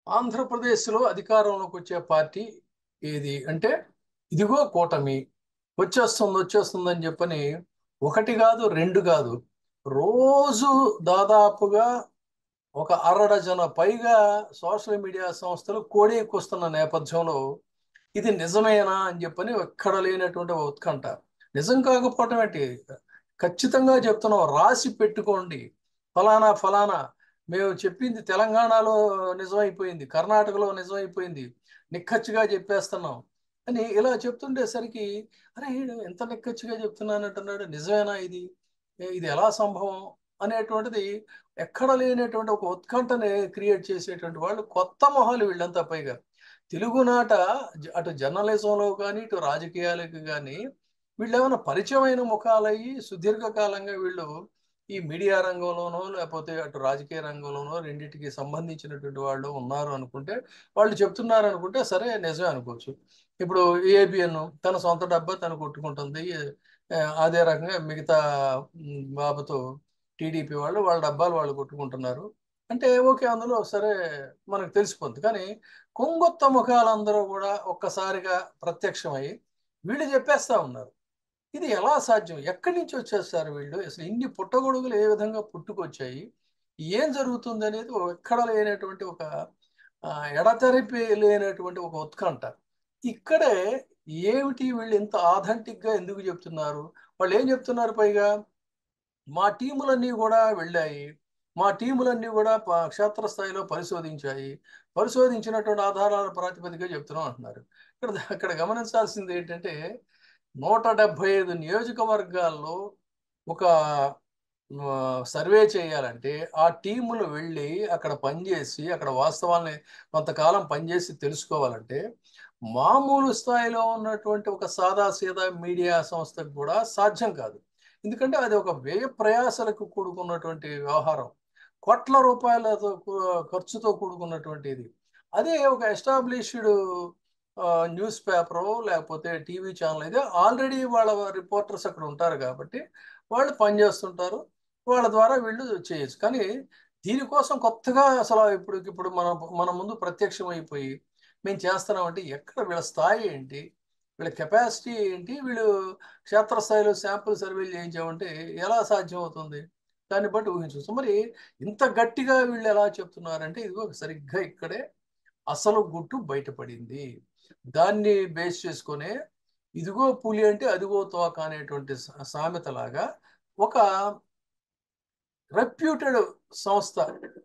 ఆంధ్రప్రదేశ్లో అధికారంలోకి వచ్చే పార్టీ ఏది అంటే ఇదిగో కూటమి వచ్చేస్తుంది వచ్చేస్తుంది అని చెప్పని ఒకటి కాదు రెండు కాదు రోజు దాదాపుగా ఒక అర డజన పైగా సోషల్ మీడియా సంస్థలు కోడి ఎక్కుస్తున్న నేపథ్యంలో ఇది నిజమేనా అని చెప్పని ఎక్కడ లేనటువంటి ఒక ఉత్కంఠ నిజం కాకపోవటం ఏంటి ఖచ్చితంగా చెప్తున్నాం రాసి పెట్టుకోండి ఫలానా ఫలానా మేము చెప్పింది తెలంగాణలో నిజమైపోయింది కర్ణాటకలో నిజమైపోయింది నిక్కచ్చిగా చెప్పేస్తున్నాం అని ఇలా చెప్తుండేసరికి అరే ఈడు ఎంత నిక్కచ్చిగా చెప్తున్నానంటున్నాడు నిజమేనా ఇది ఇది ఎలా సంభవం అనేటువంటిది ఎక్కడ లేనటువంటి ఒక ఉత్కంఠని క్రియేట్ చేసేటువంటి వాళ్ళు కొత్త మొహాలు వీళ్ళంతా పైగా తెలుగునాట అటు జర్నలిజంలో కానీ ఇటు రాజకీయాలకు కానీ వీళ్ళు ఏమైనా పరిచయమైన ముఖాలయ్యి సుదీర్ఘకాలంగా వీళ్ళు ఈ మీడియా రంగంలోనో లేకపోతే అటు రాజకీయ రంగంలోనో రెండింటికి సంబంధించినటువంటి వాళ్ళు ఉన్నారు అనుకుంటే వాళ్ళు చెప్తున్నారు అనుకుంటే సరే నిజమే అనుకోవచ్చు ఇప్పుడు ఏబిఎన్ తన సొంత డబ్బా తను కొట్టుకుంటుంది అదే రకంగా మిగతా బాబుతో టీడీపీ వాళ్ళు వాళ్ళ డబ్బాలు వాళ్ళు కొట్టుకుంటున్నారు అంటే ఓకే అందులో సరే మనకు తెలిసిపోద్ది కానీ కొంగొత్త ముఖాలందరూ కూడా ఒక్కసారిగా ప్రత్యక్షమై వీళ్ళు చెప్పేస్తా ఉన్నారు ఇది ఎలా సాధ్యం ఎక్కడి నుంచి వచ్చేస్తారు వీళ్ళు అసలు ఇన్ని పుట్టగొడుగులు ఏ విధంగా పుట్టుకొచ్చాయి ఏం జరుగుతుంది అనేది ఎక్కడ లేనటువంటి ఒక ఎడతెరిపి లేనటువంటి ఒక ఉత్కంఠ ఇక్కడే ఏమిటి వీళ్ళు ఇంత ఆథెంటిక్గా ఎందుకు చెప్తున్నారు వాళ్ళు ఏం చెప్తున్నారు పైగా మా టీములన్నీ కూడా వెళ్ళాయి మా టీములన్నీ కూడా క్షేత్రస్థాయిలో పరిశోధించాయి పరిశోధించినటువంటి ఆధారాల ప్రాతిపదికగా చెప్తున్నాం అంటున్నారు ఇక్కడ అక్కడ గమనించాల్సింది ఏంటంటే నూట డెబ్భై ఐదు నియోజకవర్గాల్లో ఒక సర్వే చేయాలంటే ఆ టీములు వెళ్ళి అక్కడ పనిచేసి అక్కడ వాస్తవాల్ని కొంతకాలం పనిచేసి తెలుసుకోవాలంటే మామూలు స్థాయిలో ఉన్నటువంటి ఒక సాదా సీదా మీడియా సంస్థకు కూడా సాధ్యం కాదు ఎందుకంటే అది ఒక వ్యయ ప్రయాసలకు కూడుకున్నటువంటి వ్యవహారం కోట్ల రూపాయలతో ఖర్చుతో కూడుకున్నటువంటిది అదే ఒక ఎస్టాబ్లిష్డ్ న్యూస్ పేపరు లేకపోతే టీవీ ఛానల్ అయితే ఆల్రెడీ వాళ్ళ రిపోర్టర్స్ అక్కడ ఉంటారు కాబట్టి వాళ్ళు పనిచేస్తుంటారు వాళ్ళ ద్వారా వీళ్ళు చేయొచ్చు కానీ దీనికోసం కొత్తగా అసలు ఇప్పుడు ఇప్పుడు మన మన ముందు ప్రత్యక్షం అయిపోయి మేము చేస్తున్నామంటే ఎక్కడ వీళ్ళ స్థాయి ఏంటి వీళ్ళ కెపాసిటీ ఏంటి వీళ్ళు క్షేత్రస్థాయిలో శాంపుల్ సర్వేలు చేయించామంటే ఎలా సాధ్యం అవుతుంది దాన్ని బట్టి ఊహించవచ్చు మరి ఇంత గట్టిగా వీళ్ళు ఎలా చెప్తున్నారంటే ఇదిగో సరిగ్గా ఇక్కడే అసలు గుట్టు బయటపడింది దాన్ని బేస్ చేసుకునే ఇదిగో పులి అంటే అదిగో తోక అనేటువంటి సామెతలాగా ఒక రెప్యూటెడ్ సంస్థ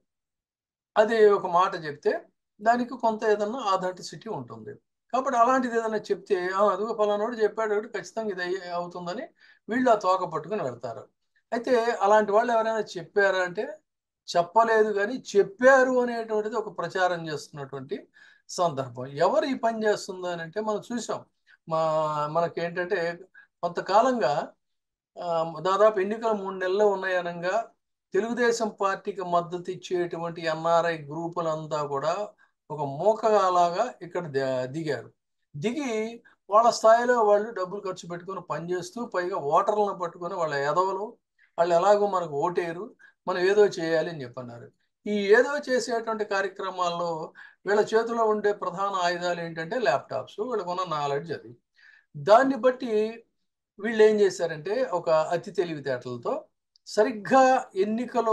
అది ఒక మాట చెప్తే దానికి కొంత ఏదన్నా ఆథెంటిసిటీ ఉంటుంది కాబట్టి అలాంటిది ఏదైనా చెప్తే అదిగో ఫలానాడు చెప్పాడు ఖచ్చితంగా ఇది అవుతుందని వీళ్ళు ఆ తోక పట్టుకుని వెళ్తారు అయితే అలాంటి వాళ్ళు ఎవరైనా చెప్పారా అంటే చెప్పలేదు కానీ చెప్పారు అనేటువంటిది ఒక ప్రచారం చేస్తున్నటువంటి సందర్భం ఎవరు ఈ పని చేస్తుందో అని అంటే మనం చూసాం మా మనకేంటంటే కొంతకాలంగా దాదాపు ఎన్నికలు మూడు నెలలు ఉన్నాయనగా తెలుగుదేశం పార్టీకి మద్దతు ఇచ్చేటువంటి ఎన్ఆర్ఐ గ్రూపులంతా కూడా ఒక మూకలాగా ఇక్కడ దిగారు దిగి వాళ్ళ స్థాయిలో వాళ్ళు డబ్బులు ఖర్చు పెట్టుకొని పనిచేస్తూ పైగా ఓటర్లను పట్టుకొని వాళ్ళ ఎదవలు వాళ్ళు ఎలాగో మనకు ఓటేరు మనం ఏదో చేయాలి అని చెప్పన్నారు ఈ ఏదో చేసేటువంటి కార్యక్రమాల్లో వీళ్ళ చేతిలో ఉండే ప్రధాన ఆయుధాలు ఏంటంటే ల్యాప్టాప్స్ వీళ్ళకున్న నాలెడ్జ్ అది దాన్ని బట్టి వీళ్ళు ఏం చేశారంటే ఒక అతి తెలివితేటలతో సరిగ్గా ఎన్నికలు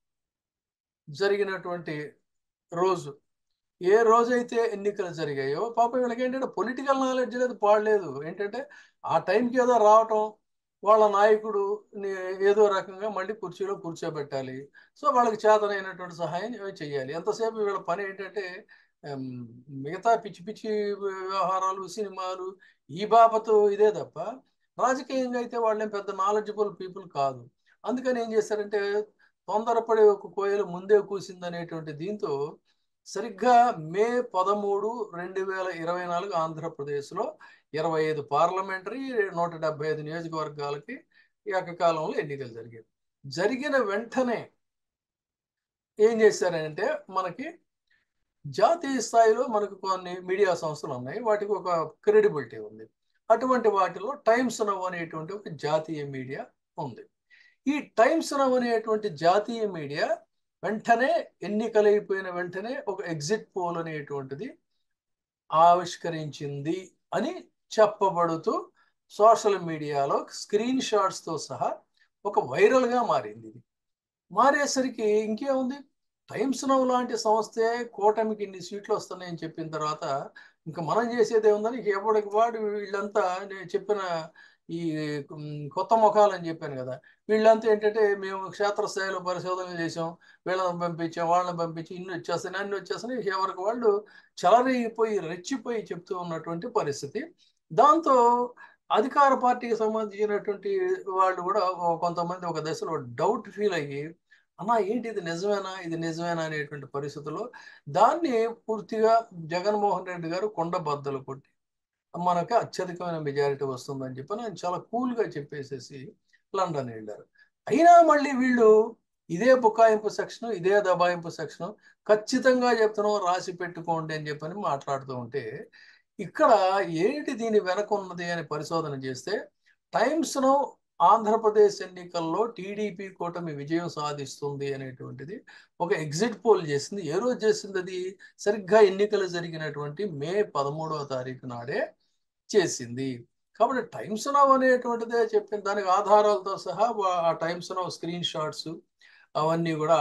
జరిగినటువంటి రోజు ఏ రోజైతే ఎన్నికలు జరిగాయో పాపం వీళ్ళకి ఏంటంటే పొలిటికల్ నాలెడ్జ్ లేదు పాడలేదు ఏంటంటే ఆ టైంకి ఏదో రావటం వాళ్ళ నాయకుడు ఏదో రకంగా మళ్ళీ కుర్చీలో కూర్చోబెట్టాలి సో వాళ్ళకి చేతనైనటువంటి సహాయం చేయాలి ఎంతసేపు వీళ్ళ పని ఏంటంటే మిగతా పిచ్చి పిచ్చి వ్యవహారాలు సినిమాలు ఈ బాబతో ఇదే తప్ప రాజకీయంగా అయితే వాళ్ళేం పెద్ద నాలెడ్జబుల్ పీపుల్ కాదు అందుకని ఏం చేశారంటే తొందరపడి ఒక కోయలు ముందే కూసిందనేటువంటి దీంతో సరిగ్గా మే పదమూడు రెండు వేల ఇరవై నాలుగు ఆంధ్రప్రదేశ్లో ఇరవై ఐదు పార్లమెంటరీ నూట డెబ్బై ఐదు నియోజకవర్గాలకి ఏకకాలంలో ఎన్నికలు జరిగాయి జరిగిన వెంటనే ఏం చేశారంటే మనకి జాతీయ స్థాయిలో మనకు కొన్ని మీడియా సంస్థలు ఉన్నాయి వాటికి ఒక క్రెడిబిలిటీ ఉంది అటువంటి వాటిలో టైమ్స్ నవ్ అనేటువంటి ఒక జాతీయ మీడియా ఉంది ఈ టైమ్స్ నవ్ అనేటువంటి జాతీయ మీడియా వెంటనే ఎన్నికలు అయిపోయిన వెంటనే ఒక ఎగ్జిట్ పోల్ అనేటువంటిది ఆవిష్కరించింది అని చెప్పబడుతూ సోషల్ మీడియాలో స్క్రీన్ షాట్స్తో సహా ఒక వైరల్గా మారింది ఇది మారేసరికి ఇంకేముంది టైమ్స్ నవ్ లాంటి సంస్థే కూటమికి ఇన్ని సీట్లు వస్తున్నాయని చెప్పిన తర్వాత ఇంకా మనం చేసేది ఏముందని ఎవడికి వాడు వీళ్ళంతా నేను చెప్పిన ఈ కొత్త ముఖాలు అని చెప్పాను కదా వీళ్ళంతా ఏంటంటే మేము క్షేత్రస్థాయిలో పరిశోధనలు చేసాం వీళ్ళని పంపించాం వాళ్ళని పంపించి ఇన్ని వచ్చేస్తాయి అన్ని వచ్చేస్తున్నాయి ఎవరికి వాళ్ళు చెలరేగిపోయి రెచ్చిపోయి చెప్తూ ఉన్నటువంటి పరిస్థితి దాంతో అధికార పార్టీకి సంబంధించినటువంటి వాళ్ళు కూడా కొంతమంది ఒక దశలో డౌట్ ఫీల్ అయ్యి అన్నా ఏంటి ఇది నిజమేనా ఇది నిజమేనా అనేటువంటి పరిస్థితుల్లో దాన్ని పూర్తిగా జగన్మోహన్ రెడ్డి గారు కొండ బద్దలు కొట్టి మనకి అత్యధికమైన మెజారిటీ వస్తుందని చెప్పి ఆయన చాలా కూల్గా చెప్పేసేసి లండన్ వెళ్ళారు అయినా మళ్ళీ వీళ్ళు ఇదే బుకాయింపు సెక్షన్ ఇదే దబాయింపు సెక్షన్ ఖచ్చితంగా చెప్తున్నాం రాసి పెట్టుకోండి అని చెప్పని మాట్లాడుతూ ఉంటే ఇక్కడ ఏంటి దీని వెనక ఉన్నది అని పరిశోధన చేస్తే టైమ్స్ను ఆంధ్రప్రదేశ్ ఎన్నికల్లో టీడీపీ కూటమి విజయం సాధిస్తుంది అనేటువంటిది ఒక ఎగ్జిట్ పోల్ చేసింది ఏ రోజు చేసింది అది సరిగ్గా ఎన్నికలు జరిగినటువంటి మే పదమూడవ తారీఖు నాడే చేసింది కాబట్టి టైమ్స్ నవ్ అనేటువంటిదే చెప్పిన దానికి ఆధారాలతో సహా ఆ టైమ్స్ నవ్ స్క్రీన్ షాట్స్ అవన్నీ కూడా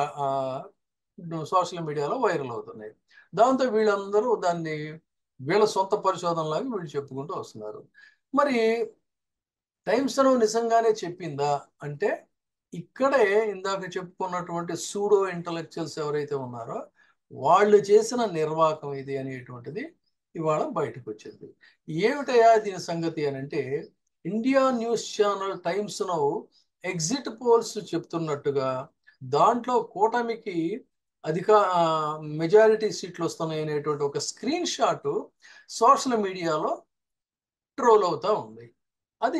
సోషల్ మీడియాలో వైరల్ అవుతున్నాయి దాంతో వీళ్ళందరూ దాన్ని వీళ్ళ సొంత పరిశోధనలాగా వీళ్ళు చెప్పుకుంటూ వస్తున్నారు మరి టైమ్స్ నవ్ నిజంగానే చెప్పిందా అంటే ఇక్కడే ఇందాక చెప్పుకున్నటువంటి సూడో ఇంటలెక్చువల్స్ ఎవరైతే ఉన్నారో వాళ్ళు చేసిన నిర్వాహకం ఇది అనేటువంటిది ఇవాళ బయటకు వచ్చింది ఏమిటయా దీని సంగతి అని అంటే India news channel Times Now exit polls చెప్తున్నట్టుగా దాంట్లో కూటమికి అధిక మెజారిటీ సీట్లు వస్తున్నాయి అనేటువంటి ఒక స్క్రీన్ షాట్ సోషల్ మీడియాలో ట్రోల్ అవుతా ఉంది అది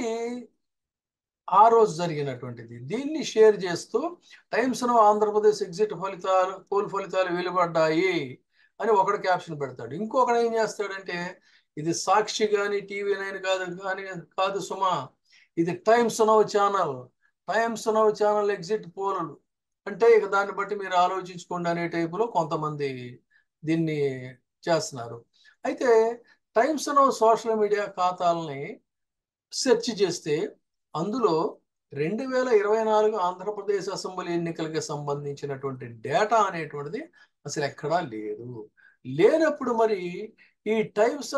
ఆ రోజు జరిగినటువంటిది దీన్ని షేర్ చేస్తూ టైమ్స్ నో ఆంధ్రప్రదేశ్ ఎగ్జిట్ ఫలితాలు పోల్ ఫలితాలు వెలువడ్డాయి అని ఒకడు క్యాప్షన్ పెడతాడు ఇంకొకడు ఏం చేస్తాడంటే ఇది సాక్షి కానీ టీవీ నైన్ కాదు కానీ కాదు సుమా ఇది Times Now channel Times Now channel exit poll అంటే ఇక దాన్ని బట్టి మీరు ఆలోచించుకోండి అనే టైపులో కొంతమంది దీన్ని చేస్తున్నారు అయితే టైమ్స్ నో సోషల్ మీడియా ఖాతాలని సెర్చ్ చేస్తే అందులో రెండు వేల ఇరవై నాలుగు ఆంధ్రప్రదేశ్ అసెంబ్లీ ఎన్నికలకి సంబంధించినటువంటి డేటా అనేటువంటిది అసలు ఎక్కడా లేదు లేనప్పుడు మరి ఈ టైప్స్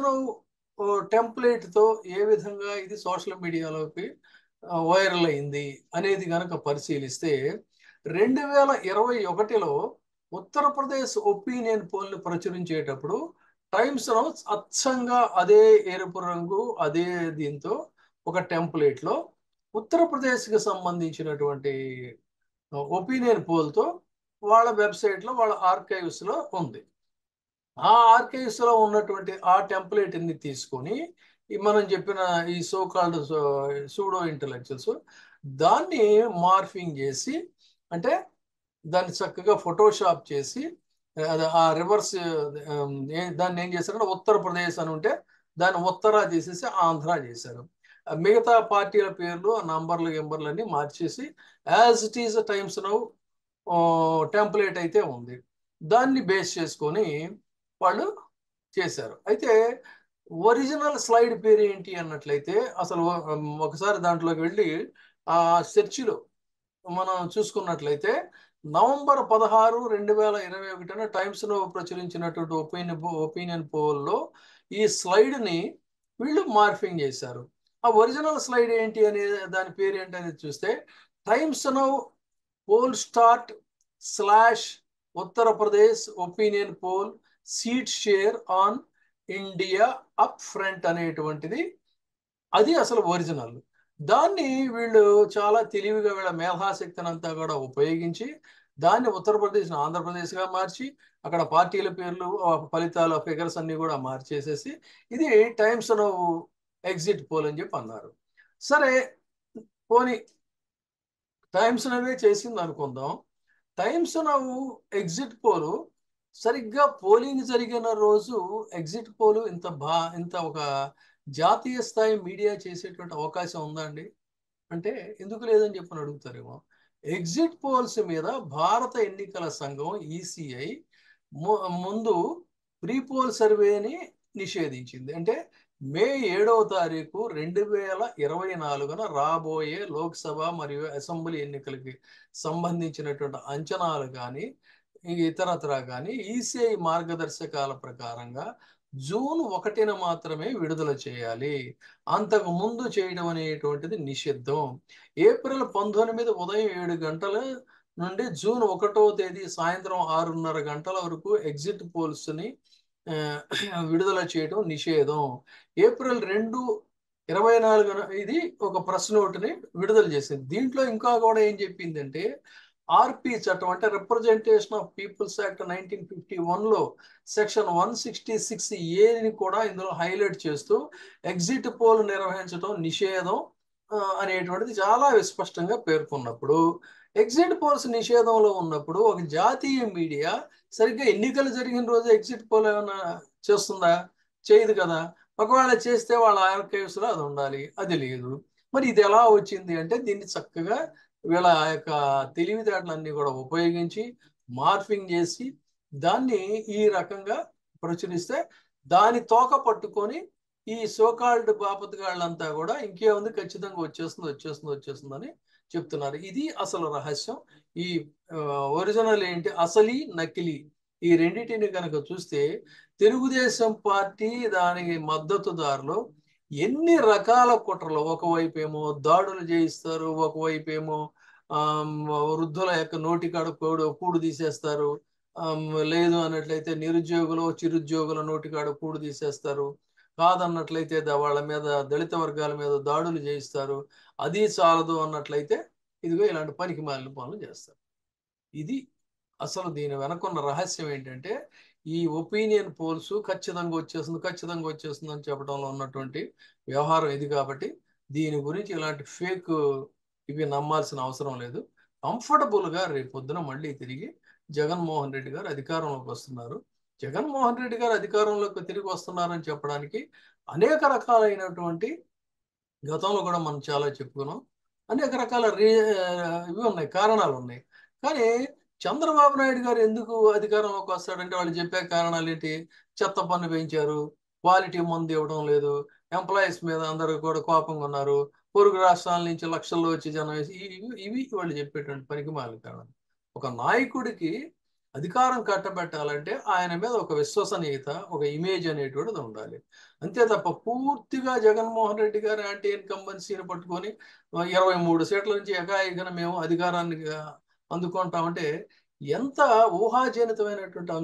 టెంప్లెట్తో ఏ విధంగా ఇది సోషల్ మీడియాలోకి వైరల్ అయింది అనేది కనుక పరిశీలిస్తే రెండు వేల ఇరవై ఒకటిలో ఉత్తరప్రదేశ్ ఒపీనియన్ పోల్ని ప్రచురించేటప్పుడు టైమ్స్ అచ్చంగా అదే ఎరుపు రంగు అదే దీంతో ఒక టెంప్లెట్లో ఉత్తరప్రదేశ్కి సంబంధించినటువంటి ఒపీనియన్ పోల్తో వాళ్ళ వెబ్సైట్లో వాళ్ళ ఆర్కైవ్స్లో ఉంది ఆ ఆర్కైవ్స్లో ఉన్నటువంటి ఆ టెంప్లెట్ని తీసుకొని మనం చెప్పిన ఈ సో కాల్డ్ సూడో ఇంటలెక్చువల్స్ దాన్ని మార్ఫింగ్ చేసి అంటే దాన్ని చక్కగా ఫోటోషాప్ చేసి ఆ రివర్స్ దాన్ని ఏం చేశారంటే ఉత్తరప్రదేశ్ అని ఉంటే దాన్ని ఉత్తర చేసేసి ఆంధ్ర చేశారు మిగతా పార్టీల పేర్లు నంబర్లు గింబర్లు అన్ని మార్చేసి as it is Times Now template అయితే ఉంది దాన్ని బేస్ చేసుకొని వాళ్ళు చేశారు అయితే ఒరిజినల్ స్లైడ్ పేరు ఏంటి అన్నట్లయితే అసలు ఒకసారి దాంట్లోకి వెళ్ళి ఆ సెర్చ్లో మనం చూసుకున్నట్లయితే నవంబర్ పదహారు రెండు వేల ఇరవై ఒకటిన టైమ్స్లో ప్రచురించినటువంటి ఒపీనియన్ ఒపీనియన్ పోల్లో ఈ స్లైడ్ని వీళ్ళు మార్ఫింగ్ చేశారు ఆ ఒరిజినల్ స్లైడ్ ఏంటి అనే దాని పేరు ఏంటి అనేది చూస్తే Times Now poll start slash Uttar Pradesh opinion poll seat share on India up front అనేటువంటిది అది అసలు ఒరిజినల్ దాన్ని వీళ్ళు చాలా తెలివిగా వీళ్ళ మేధాశక్తిని అంతా కూడా ఉపయోగించి దాన్ని ఉత్తరప్రదేశ్ ఆంధ్రప్రదేశ్గా మార్చి అక్కడ పార్టీల పేర్లు ఫలితాలు ఫిగర్స్ అన్ని కూడా మార్చేసేసి ఇది టైమ్స్ ఎగ్జిట్ పోల్ అని చెప్పి అన్నారు సరే పోనీ టైమ్స్ నవే చేసింది అనుకుందాం టైమ్స్ నవ్వు ఎగ్జిట్ పోలు సరిగ్గా పోలింగ్ జరిగిన రోజు ఎగ్జిట్ పోలు ఇంత బా ఇంత ఒక జాతీయ స్థాయి మీడియా చేసేటువంటి అవకాశం ఉందా అండి అంటే ఎందుకు లేదని చెప్పని అడుగుతారేమో ఎగ్జిట్ పోల్స్ మీద భారత ఎన్నికల సంఘం ఈసీఐ ముందు ప్రీ పోల్ సర్వేని నిషేధించింది అంటే మే ఏడవ తారీఖు రెండు వేల ఇరవై నాలుగున రాబోయే లోక్సభ మరియు అసెంబ్లీ ఎన్నికలకి సంబంధించినటువంటి అంచనాలు కానీ ఇతరత్ర కానీ ఈసీఐ మార్గదర్శకాల ప్రకారంగా జూన్ ఒకటిన మాత్రమే విడుదల చేయాలి అంతకు ముందు చేయడం అనేటువంటిది నిషిద్ధం ఏప్రిల్ పంతొమ్మిది ఉదయం ఏడు గంటల నుండి జూన్ ఒకటో తేదీ సాయంత్రం ఆరున్నర గంటల వరకు ఎగ్జిట్ పోల్స్ని విడుదల చేయడం నిషేధం ఏప్రిల్ రెండు ఇరవై నాలుగున ఇది ఒక ప్రెస్ నోట్ని విడుదల చేసింది దీంట్లో ఇంకా కూడా ఏం చెప్పిందంటే ఆర్పి చట్టం అంటే representation of peoples act nineteen fifty వన్లో సెక్షన్ వన్ సిక్స్టీ సిక్స్ ఏని కూడా ఇందులో హైలైట్ చేస్తూ ఎగ్జిట్ పోల్ నిర్వహించడం నిషేధం అనేటువంటిది చాలా విస్పష్టంగా పేర్కొన్నప్పుడు ఎగ్జిట్ పోల్స్ నిషేధంలో ఉన్నప్పుడు ఒక జాతీయ మీడియా సరిగ్గా ఎన్నికలు జరిగిన రోజు ఎగ్జిట్ పోల్ ఏమైనా చేస్తుందా చేయదు కదా ఒకవేళ చేస్తే వాళ్ళ ఆర్కైవ్స్లో అది ఉండాలి అది లేదు మరి ఇది ఎలా వచ్చింది అంటే దీన్ని చక్కగా వీళ్ళ యొక్క తెలివితేటలన్నీ కూడా ఉపయోగించి మార్ఫింగ్ చేసి దాన్ని ఈ రకంగా ప్రచురిస్తే దాని తోక పట్టుకొని ఈ సోకాల్డ్ బాపతగాళ్ళంతా కూడా ఇంకేముంది ఖచ్చితంగా వచ్చేస్తుంది వచ్చేస్తుంది వచ్చేస్తుందని చెప్తున్నారు ఇది అసలు రహస్యం ఈ ఒరిజినల్ ఏంటి అసలి నకిలీ ఈ రెండింటిని కనుక చూస్తే తెలుగుదేశం పార్టీ దానికి మద్దతుదారులు ఎన్ని రకాల కుట్రలు ఒకవైపు ఏమో దాడులు చేయిస్తారు ఒకవైపు ఏమో వృద్ధుల యొక్క నోటికాడ కూడు కూడు తీసేస్తారు లేదు అన్నట్లయితే నిరుద్యోగులు చిరుద్యోగుల నోటికాడ కూడు తీసేస్తారు కాదన్నట్లయితే వాళ్ళ మీద దళిత వర్గాల మీద దాడులు చేయిస్తారు అది చాలదు అన్నట్లయితే ఇదిగో ఇలాంటి పనికి మాలిన పనులు చేస్తారు ఇది అసలు దీని వెనకున్న రహస్యం ఏంటంటే ఈ ఒపీనియన్ పోల్స్ ఖచ్చితంగా వచ్చేస్తుంది ఖచ్చితంగా వచ్చేస్తుంది అని చెప్పడంలో ఉన్నటువంటి వ్యవహారం ఇది కాబట్టి దీని గురించి ఇలాంటి ఫేక్ ఇవి నమ్మాల్సిన అవసరం లేదు కంఫర్టబుల్గా రేపు పొద్దున మళ్ళీ తిరిగి జగన్మోహన్ రెడ్డి గారు అధికారంలోకి వస్తున్నారు జగన్మోహన్ రెడ్డి గారు అధికారంలోకి తిరిగి వస్తున్నారని చెప్పడానికి అనేక రకాలైనటువంటి గతంలో కూడా మనం చాలా చెప్పుకున్నాం అనేక రకాల రీ ఇవి ఉన్నాయి కారణాలు ఉన్నాయి కానీ చంద్రబాబు నాయుడు గారు ఎందుకు అధికారంలోకి వస్తాడంటే వాళ్ళు చెప్పే కారణాలు ఏంటి చెత్త పన్ను పెంచారు క్వాలిటీ మందు ఇవ్వడం లేదు ఎంప్లాయీస్ మీద అందరూ కూడా కోపంగా ఉన్నారు పొరుగు రాష్ట్రాల నుంచి లక్షల్లో వచ్చి జనం ఇవి ఇవి వాళ్ళు చెప్పేటువంటి పనికి మాలి కారణం ఒక నాయకుడికి అధికారం కట్టబెట్టాలంటే ఆయన మీద ఒక విశ్వసనీయత ఒక ఇమేజ్ అనేటువంటిది ఉండాలి అంతే తప్ప పూర్తిగా జగన్మోహన్ రెడ్డి గారు యాంటీ ఇన్కంబెన్సీని పట్టుకొని ఇరవై మూడు సీట్ల నుంచి ఏకాయికన మేము అధికారాన్ని అందుకుంటామంటే ఎంత ఊహాజనితమైనటువంటి